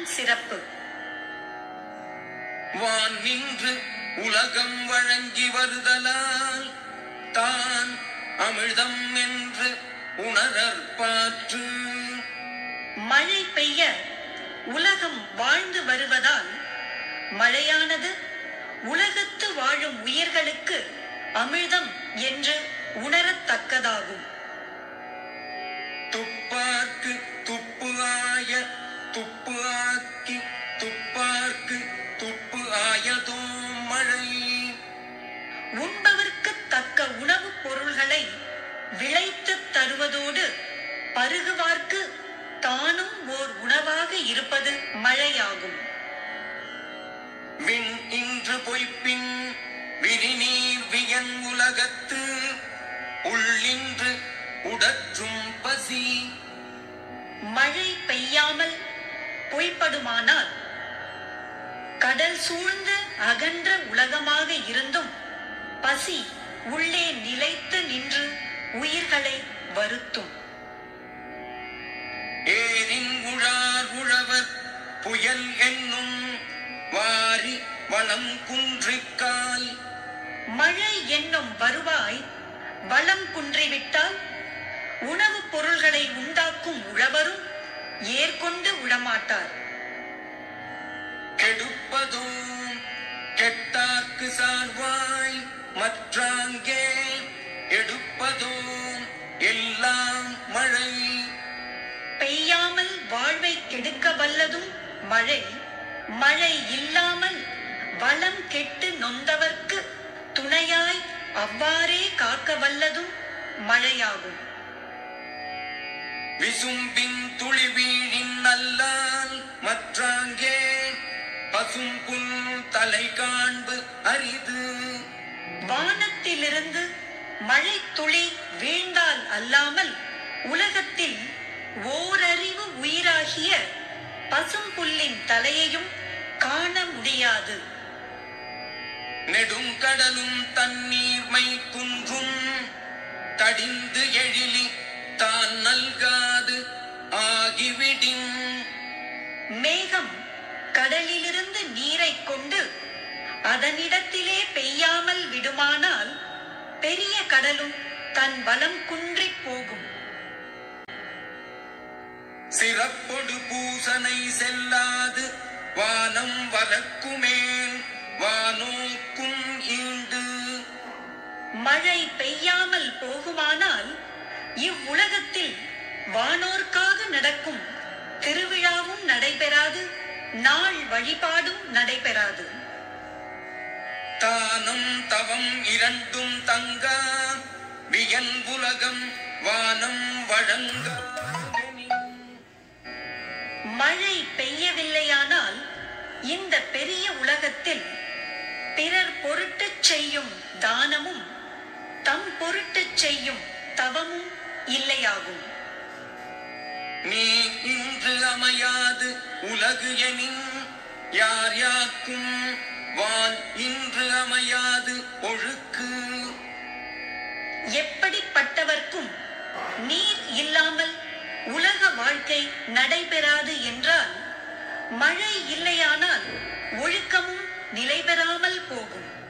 சிறப்பு வான் நின்று உலகம் வழங்கி வருதலால் தான் அமிழ்தம் என்று உணரற்பாற்று மழை பெய்ய உலகம் வாழ்ந்து வருவதால் மழையானது உலகத்து வாழும் உயிர்களுக்கு அமிழ்தம் என்று உணரத்தக்கதாகும் துப்பார்க்கு துப்பு ஆய துப்பு ஆக்கி துப்பார்க்கு துப்பு ஆயதோ மழை உண்பவர்க்கு தக்க உணவுப் பொருள்களை விளைத்துத் தருவதோடு பருகுவார்க்கு தானும் ஓர் உணவாக இருப்பது மழையாகும் விண் இன்று பொய்ப்பின் விரிநீர் வியன் உலகத்து உள்ளின்று உடற்றும் பசி மழை பெய்யாமல் பொய்ப்படுமானால் கடல் சூழ்ந்த அகன்ற உலகமாக இருந்தும் பசி உள்ளே நிலைத்து நின்று உயிர்களை வருத்தும் ஏரின் உழார் உழவர் புயல் என்னும் வாரி வளம் குன்றிக்கால் மழை என்னும் வருவாய் வளம் குன்றிவிட்டால் உணவுப் பொருள்களை உண்டாக்கும் உழவரும் ஏற்கொண்டு விடமாட்டார் கெடுப்பதும் கெட்டார்க்கு சார்வாய் மற்றாங்கே எடுப்பதும் எல்லாம் மழை பெய்யாமல் வாழ்வை கெடுக்க வல்லதும் மழை மழை இல்லாமல் வளம் கெட்டு நொந்தவர்க்கு துணையாய் அவ்வாறே காக்க வல்லதும் மழையாகும் விசும்பின் துளி வீழின் நல்லால் மற்றாங்கே பசும்புல் தலை காண்பு அரிது வானத்திலிருந்து மழை துளி வீழ்ந்தால் அல்லாமல் உலகத்தில் ஓரறிவு உயிராகிய பசும்புல்லின் தலையையும் காண முடியாது நெடுங்கடலும் தண்ணீர்மை குன்றும் தடிந்து எழிலி தான் நல்காது ஆகிவிடின் மேகம் கடலிலிருந்து நீரை கொண்டு அதனிடத்திலே பெய்யாமல் விடுமானால் பெரிய கடலும் தன் பலம் குன்றிப் போகும் சிறப்பொடு பூசனை செல்லாது வானம் வலக்குமேல் வானோக்கும் ஈண்டு மழை பெய்யாமல் போகுமானால் இவ்வுலகத்தில் வானோர்க்காக நடக்கும் திருவிழாவும் நடைபெறாது நாள் வழிபாடும் நடைபெறாது தானம் தவம் இரண்டும் தங்கா வியன் உலகம் வானம் வழங்க மழை பெய்யவில்லையானால் இந்த பெரிய உலகத்தில் பிறர் பொருட்டுச் செய்யும் தானமும் தம் பொருட்டுச் செய்யும் தவமும் இல்லையாகும் நீ இன்று அமையாது உலகு எனின் யார் யாக்கும் வான் இன்று அமையாது ஒழுக்கு எப்படிப்பட்டவர்க்கும் நீர் இல்லாமல் உலக வாழ்க்கை நடைபெறாது என்றால் மழை இல்லையானால் ஒழுக்கமும் நிலைபெறாமல் போகும்